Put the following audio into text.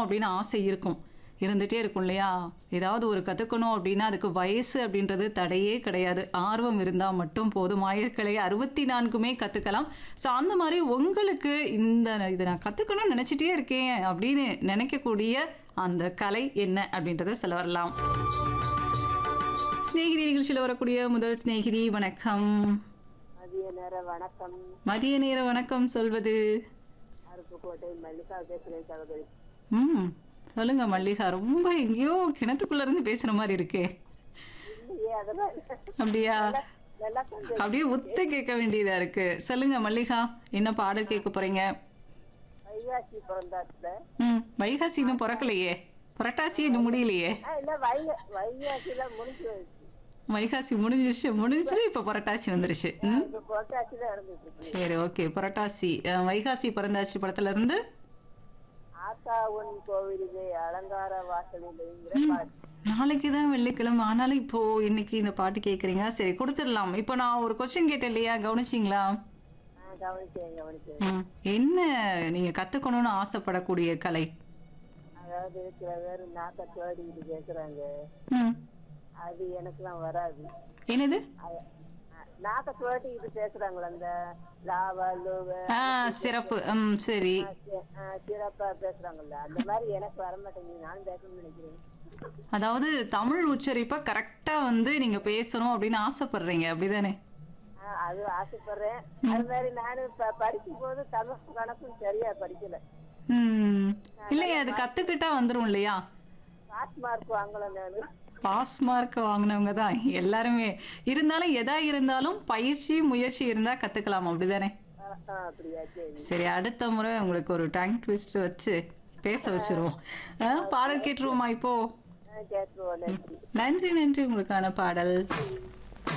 அப்படின்னு ஆசை இருக்கும் இருந்துகிட்டே இருக்கும் இல்லையா ஏதாவது ஒரு கற்றுக்கணும் அப்படின்னா அதுக்கு வயசு அப்படின்றது தடையே கிடையாது ஆர்வம் இருந்தால் மட்டும் போதும் ஆயிரக்கலை அறுபத்தி நான்குமே கற்றுக்கலாம் ஸோ அந்த மாதிரி உங்களுக்கு இந்த இதை நான் கற்றுக்கணும்னு நினச்சிட்டே இருக்கேன் அப்படின்னு நினைக்கக்கூடிய அந்த கலை என்ன அப்படின்றத சொல்ல வரலாம் சிநேகிதி நிகழ்ச்சியில் வரக்கூடிய முதல் சிநேகிதி வணக்கம் மதிய நேர வணக்கம் மதிய நேர வணக்கம் சொல்வது அருப்புக்கோட்டை மல்லிகா பேசுறேன் சகோதரி ம் சொல்லுங்க மல்லிகா ரொம்ப எங்கேயோ கிணத்துக்குள்ள இருந்து பேசுற மாதிரி இருக்கே இல்லையே அதெல்லாம் இல்ல. அப்படியா நல்லா கொஞ்சம் அப்படியே உத்து கேட்க வேண்டியதா இருக்கு சொல்லுங்க மல்லிகா என்ன பாடல் கேட்க போறீங்க வைகாசி பிறந்தாச்சுல ம் வைகாசி இன்னும் பிறக்கலையே புரட்டாசி இன்னும் முடியலையே ஆ இல்ல வைக வைகாசில முடிஞ்சு போயிடுச்சு வைகாசி முடிஞ்சிருச்சு முடிஞ்சிட்டு இப்போ புரட்டாசி வந்துருச்சு ம் இப்ப புரட்டாசி தான் நடந்துட்டு இருக்கு சரி ஓகே புரட்டாசி அஹ், வைகாசி பிறந்தாச்சு படத்துல இருந்து ஆத்தா உன் கோவிலுக்கு அலங்கார வாசலில் பாட்டு நாளைக்கு தான் வெள்ளிக்கிழமை ஆனாலும் இப்போ இன்னைக்கு இந்த பாட்டு கேட்குறீங்க சரி கொடுத்துடலாம் இப்போ நான் ஒரு கொஸ்டின் கேட்டேன் இல்லையா கவனிச்சிங்களா ஆ கவனிச்சேன் கவனிச்சேன் ம் என்ன நீங்க கத்துக்கணும்னு ஆசைப்படக்கூடிய கலை அதாவது சில பேர் நாக்க தேடிக்கிட்டு கேக்குறாங்க ம் அது எனக்குலாம் வராது என்னது அ- அ- நாக்க தேடிக்கிட்டு பேசுறாங்களே அந்த லாவா லூவ ஆ சிறப்பு ம் சரி சிறப்பா பேசுறாங்கல்ல அந்த மாதிரி எனக்கு வர மாட்டேங்குது நானும் பேசணும்னு நினைக்கிறேன் அதாவது தமிழ் உச்சரிப்பை கரெக்டா வந்து நீங்க பேசணும் அப்படின்னு ஆசைப்படுறீங்க அப்படிதானே ஆ, அது ஆசைப்படுறேன் அது மாதிரி நானும் இப்ப படிக்கும் போது தமிழ் கணக்கும் சரியா படிக்கல ம் இல்லையே அது கத்துக்கிட்டா வந்துரும் இல்லையா பாஸ் மார்க் வாங்கல நானு பாஸ் மார்க் வாங்கினவங்க தான் எல்லாருமே இருந்தாலும் எதா இருந்தாலும் பயிற்சி முயற்சி இருந்தா கத்துக்கலாம் அப்படிதானே ஆ, ஆ, அப்படியா சரி சரி அடுத்த முறை உங்களுக்கு ஒரு டேங்க் ட்விஸ்ட் வச்சு பேச வச்சிருவோம் ஆ, பாடல் கேட்டுருவோமா இப்போ ஆ, கேட்டுருவோம் நன்றி நன்றி நன்றி உங்களுக்கான பாடல்